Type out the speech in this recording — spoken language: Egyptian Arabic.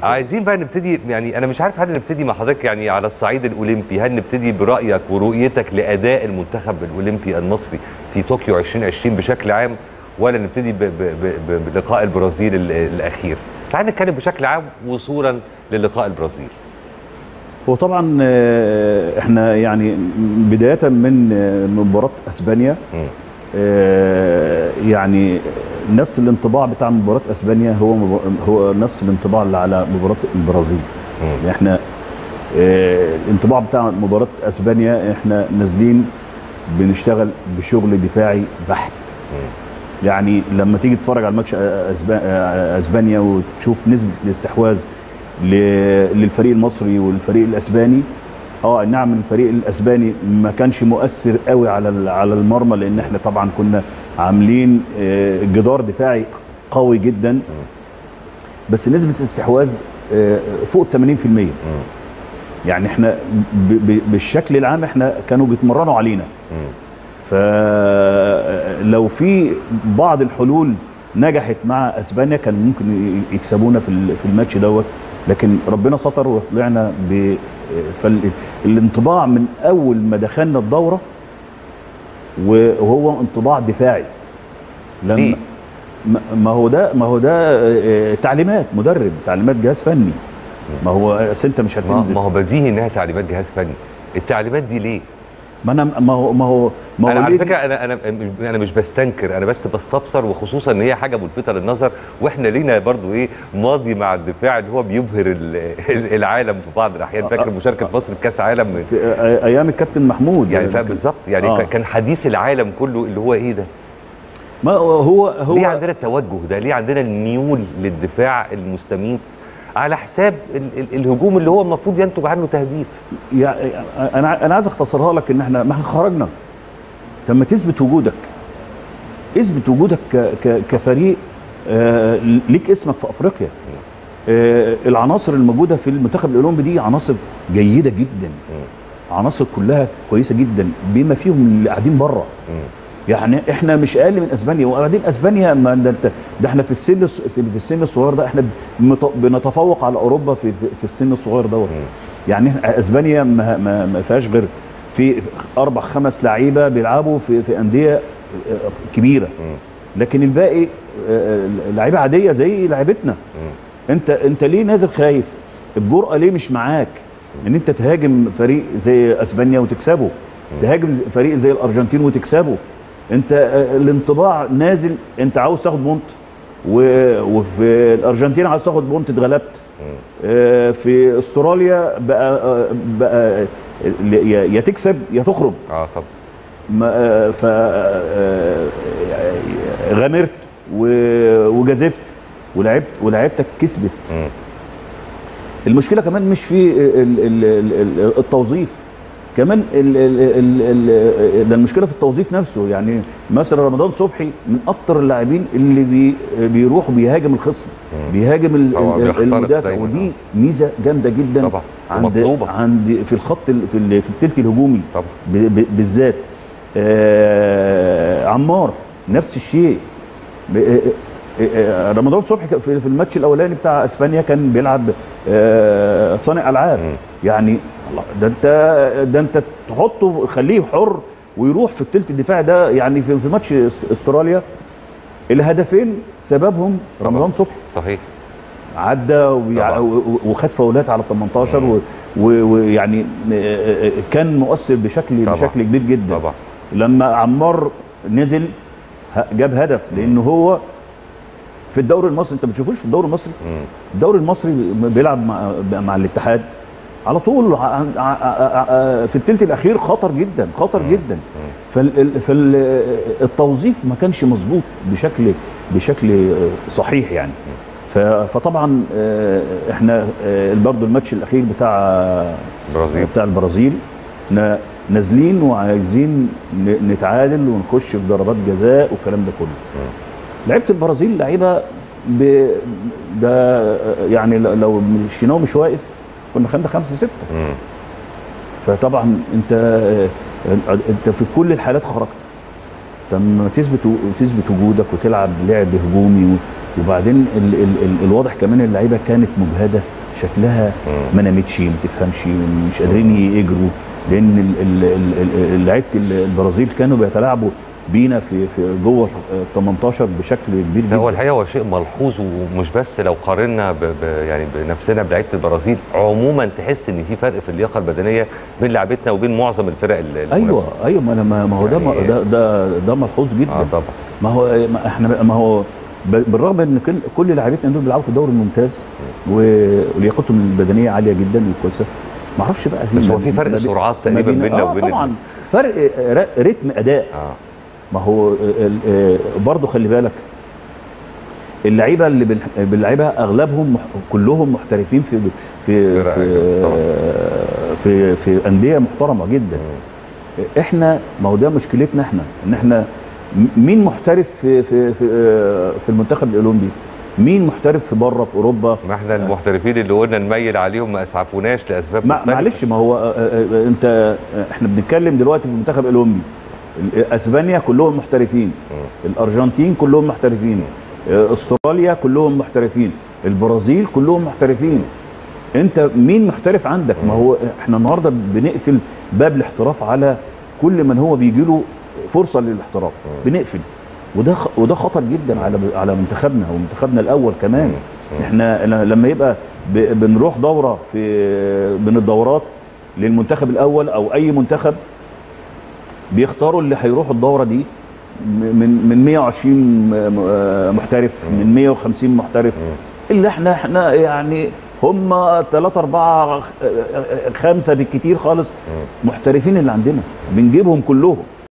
عايزين بقى نبتدي يعني انا مش عارف هل نبتدي مع حضرتك يعني على الصعيد الاولمبي هل نبتدي برايك ورؤيتك لاداء المنتخب الاولمبي المصري في طوكيو 2020 بشكل عام ولا نبتدي ب- ب- ب- بلقاء البرازيل ال- الاخير تعال نتكلم بشكل عام وصولا للقاء البرازيل هو طبعا آه، احنا يعني بدايه من آه، من مباراه اسبانيا مم. آه، يعني نفس الانطباع بتاع مباراه اسبانيا هو مب- هو نفس الانطباع اللي على مباراه البرازيل مم. يعني احنا آه، الانطباع بتاع مباراه اسبانيا احنا نازلين بنشتغل بشغل دفاعي بحت مم. يعني لما تيجي تتفرج على ماتش أسبا- آه، اسبانيا وتشوف نسبه الاستحواذ ل- للفريق المصري والفريق الاسباني اه نعم الفريق الاسباني ما كانش مؤثر قوي على ال- على المرمى لان احنا طبعا كنا عاملين آه، جدار دفاعي قوي جدا بس نسبه الاستحواذ آه، فوق 80% مم. يعني احنا ب- ب- بالشكل العام احنا كانوا بيتمرنوا علينا مم. فلو في بعض الحلول نجحت مع اسبانيا كان ممكن ي- يكسبونا في ال- في الماتش دوت لكن ربنا ستر وطلعنا ب فالانطباع من اول ما دخلنا الدوره وهو انطباع دفاعي ليه؟ ما- ما هو ده ما هو ده آه، تعليمات مدرب تعليمات جهاز فني ما هو أصل انت مش ما هتنزل ما هو بديهي انها تعليمات جهاز فني التعليمات دي ليه ما انا ما هو ما هو ما هو انا على ليه- فكره انا انا انا مش بستنكر انا بس بستفسر وخصوصا ان هي حاجه ملفته للنظر واحنا لينا برضو ايه ماضي مع الدفاع اللي هو بيبهر ال- العالم في بعض الاحيان فاكر مشاركه مصر في كاس عالم في آه، ايام الكابتن محمود يعني فاهم بالظبط يعني آه. كان حديث العالم كله اللي هو ايه ده ما هو هو هو ليه عندنا التوجه ده ليه عندنا الميول للدفاع المستميت على حساب ال ال الهجوم اللي هو المفروض ينتج عنه تهديف يعني انا انا عايز اختصرها لك ان احنا ما احنا خرجنا طب ما تثبت وجودك اثبت وجودك ك ك كفريق آه ليك اسمك في افريقيا آه العناصر الموجوده في المنتخب الاولمبي دي عناصر جيده جدا عناصر كلها كويسه جدا بما فيهم اللي قاعدين بره يعني احنا مش اقل من اسبانيا وبعدين اسبانيا ما ده, ده, ده احنا في السن الص- في في السن الصغير ده احنا بنت- بنتفوق على اوروبا في في, في السن الصغير دوت يعني إحنا اسبانيا ما ما, ما فيهاش غير في اربع خمس لعيبه بيلعبوا في في انديه آه، كبيره لكن الباقي آه، لعيبه عاديه زي لعيبتنا انت انت ليه نازل خايف الجرأه ليه مش معاك ان انت تهاجم فريق زي اسبانيا وتكسبه تهاجم ز- فريق زي الارجنتين وتكسبه انت آه، الانطباع نازل انت عاوز تاخد بونت و- وفي الارجنتين عاوز تاخد بونت اتغلبت آه، في استراليا بقى آه، بقى آه، يا يا تكسب يا تخرج اه طب ما آه، ف آه، غامرت و- وجازفت ولعبت ولعبتك كسبت مم. المشكله كمان مش في ال- ال- ال- ال- التوظيف كمان ال ال ال ال ده المشكله في التوظيف نفسه يعني مثلا رمضان صبحي من اكتر اللاعبين اللي بي بيروح بيهاجم الخصم بيهاجم ال- طبعاً ال- بيخترق المدافع دايماً، ودي ميزه جامده جدا طبعاً، عند ومطلوبة. عند في الخط ال- في ال- في الثلث الهجومي طبعا ب- ب- بالذات آه عمار نفس الشيء ب- آه، آه، آه، رمضان صبحي كان في في الماتش الاولاني بتاع اسبانيا كان بيلعب آه، صانع العاب مم. يعني الله ده انت ده انت تحطه خليه حر ويروح في الثلث الدفاعي ده يعني في في ماتش أس- استراليا الهدفين سببهم رمضان صبحي صحيح عدى وبيع- طبعا. و- و- وخد فاولات على ال 18 و- و- ويعني آه، آه، كان مؤثر بشكل طبعا. بشكل كبير جدا طبعا لما عمار نزل ه- جاب هدف لان هو في الدوري المصري انت ما بتشوفوش في الدوري المصري مم. الدوري المصري بيلعب مع, مع الاتحاد على طول ع- ع- ع- في الثلث الاخير خطر جدا خطر جدا فالتوظيف ما كانش مظبوط بشكل بشكل صحيح يعني ف- فطبعا آه، احنا آه، برضه الماتش الاخير بتاع برازيل بتاع البرازيل احنا نازلين وعايزين ن- نتعادل ونخش في ضربات جزاء والكلام ده كله لعيبه البرازيل لعيبه ب... ده يعني ل- لو الشناوي مش واقف كنا خدنا خمسه سته مم. فطبعا انت انت في كل الحالات خرجت طب ما تثبت تثبت وجودك وتلعب لعب هجومي و- وبعدين ال ال ال الواضح كمان اللعيبه كانت مجهده شكلها مم. ما نامتش ما تفهمش مش قادرين يجروا لان ال- ال- ال- ال- لعيبه ال- البرازيل كانوا بيتلاعبوا بينا في في جوه ال 18 بشكل كبير لا هو جدا الحقيقه هو شيء ملحوظ ومش بس لو قارنا ب ب يعني بنفسنا بلعيبه البرازيل عموما تحس ان في فرق في اللياقه البدنيه بين لعبتنا وبين معظم الفرق ال- المنافسة. ايوه ايوه ما أنا- ما ما هو ده يعني- ده ده, ده ملحوظ جدا اه طبعا ما هو ما احنا ما هو ب- بالرغم ان كل كل لاعبتنا دول بيلعبوا في الدوري الممتاز و- ولياقتهم البدنيه عاليه جدا وكويسه ما اعرفش بقى بس ما هو في بين- فرق ما بين- سرعات ما تقريبا بين- بيننا آه وبين طبعا فرق ر- رتم اداء اه ما هو ال- ال- برضه خلي بالك اللعيبه اللي بن- بنلعبها اغلبهم مح- كلهم محترفين في في فرق في طبعاً. في, في انديه محترمه جدا مم. احنا ما هو ده مشكلتنا احنا ان احنا م- مين محترف في في في, آه، في المنتخب الاولمبي مين محترف في بره في اوروبا ما احنا المحترفين اللي قلنا نميل عليهم ما اسعفوناش لاسباب ما مختلفة. معلش ما هو آه، آه، آه، انت آه، احنا بنتكلم دلوقتي في المنتخب الاولمبي ال- اسبانيا كلهم محترفين مم. الارجنتين كلهم محترفين آه، استراليا كلهم محترفين البرازيل كلهم محترفين انت مين محترف عندك ما هو احنا النهارده بنقفل باب الاحتراف على كل من هو بيجي له فرصه للاحتراف بنقفل وده خ- وده خطر جدا على على منتخبنا ومنتخبنا الاول كمان مم. احنا ل- لما يبقى ب- بنروح دوره في من الدورات للمنتخب الاول او اي منتخب بيختاروا اللي هيروحوا الدوره دي من من 120 م- م- محترف من 150 محترف اللي احنا احنا يعني هم ثلاثة أربعة خ- خمسة بالكتير خالص محترفين اللي عندنا بنجيبهم كلهم